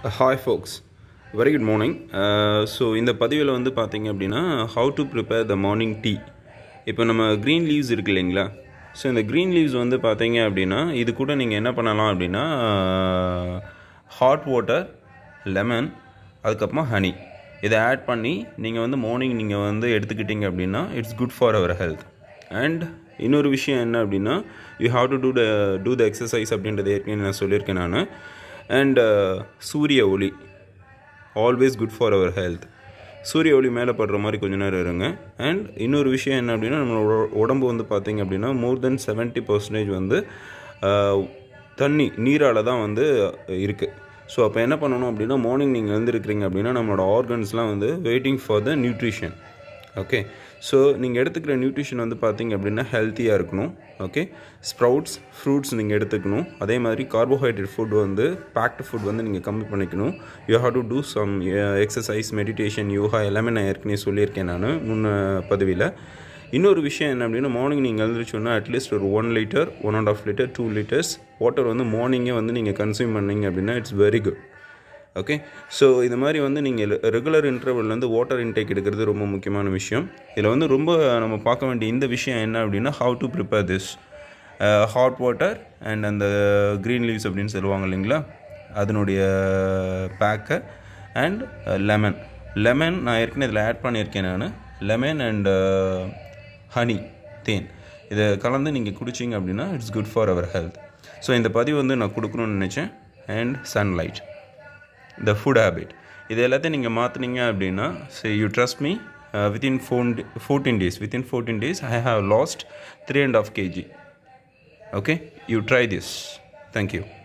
hi folks very good morning so இந்த பதிவில் வந்து பார்த்தீங்க அப்படின்னா how to prepare the morning tea இப்போ நம்ம க்ரீன் லீவ்ஸ் இருக்கு இல்லைங்களா ஸோ இந்த க்ரீன் லீவ்ஸ் வந்து பார்த்தீங்க அப்படின்னா இது கூட நீங்கள் என்ன பண்ணலாம் அப்படின்னா ஹாட் வாட்டர் லெமன் அதுக்கப்புறமா ஹனி இதை ஆட் பண்ணி நீங்கள் வந்து மார்னிங் நீங்கள் வந்து எடுத்துக்கிட்டீங்க அப்படின்னா it's good for our health and இன்னொரு விஷயம் என்ன அப்படின்னா you have to do the do the exercise அப்படின்றது ஏற்கனவே நான் சொல்லியிருக்கேன் நான் அண்ட் சூரிய ஒளி always good for our health சூரிய ஒளி மேலே படுற மாதிரி கொஞ்ச நேரம் இருங்க அண்ட் இன்னொரு விஷயம் என்ன அப்படின்னா நம்மளோட உடம்பு வந்து பார்த்திங்க அப்படின்னா மோர் தென் செவன்ட்டி பர்சன்டேஜ் வந்து தண்ணி நீரால் தான் வந்து இருக்குது ஸோ அப்போ என்ன பண்ணணும் அப்படின்னா மார்னிங் நீங்கள் வந்துருக்கிறீங்க அப்படின்னா நம்மளோட ஆர்கன்ஸ்லாம் வந்து waiting for the nutrition okay so நீங்கள் எடுத்துக்கிற நியூட்ரிஷன் வந்து பார்த்தீங்க அப்படின்னா ஹெல்த்தியாக இருக்கணும் ஓகே ஸ்ப்ரவுட்ஸ் ஃப்ரூட்ஸ் நீங்கள் எடுத்துக்கணும் அதே மாதிரி கார்போஹைட்ரேட் ஃபுட் வந்து பேக்டு ஃபுட் வந்து நீங்கள் கம்மி பண்ணிக்கணும் you have to do some exercise meditation yoga எல்லாமே நான் ஏற்கனவே சொல்லியிருக்கேன் நான் முன்ன பதவியில் இன்னொரு விஷயம் என்ன அப்படின்னா மார்னிங் நீங்கள் எழுந்திரிச்சோன்னா அட்லீஸ்ட் ஒரு one litre one and half litre two litres water வந்து மார்னிங்கே வந்து நீங்கள் கன்சியூம் பண்ணீங்க அப்படின்னா it's very good okay so இது மாதிரி வந்து நீங்கள் ரெகுலர் இன்டர்வல்லேருந்து வாட்டர் இன்டேக் எடுக்கிறது ரொம்ப முக்கியமான விஷயம் இதில் வந்து ரொம்ப நம்ம பார்க்க வேண்டிய இந்த விஷயம் என்ன அப்படின்னா how to prepare this hot water and அந்த க்ரீன் லீவ்ஸ் அப்படின்னு சொல்லுவாங்க இல்லைங்களா அதனுடைய பேக்கை அண்ட் லெமன் லெமன் நான் ஏற்கனவே இதில் ஆட் பண்ணியிருக்கேன் நான் லெமன் அண்ட் ஹனி தேன் இதை கலந்து நீங்கள் குடிச்சிங்க அப்படின்னா it's good for our health so இந்த பதிவு வந்து நான் கொடுக்கணும்னு நினச்சேன் and sunlight the food habit இது எல்லாத்தையும் நீங்கள் மாற்றினீங்க அப்படின்னா so you trust me within four fourteen days within fourteen days I have lost three and half KG okay you try this thank you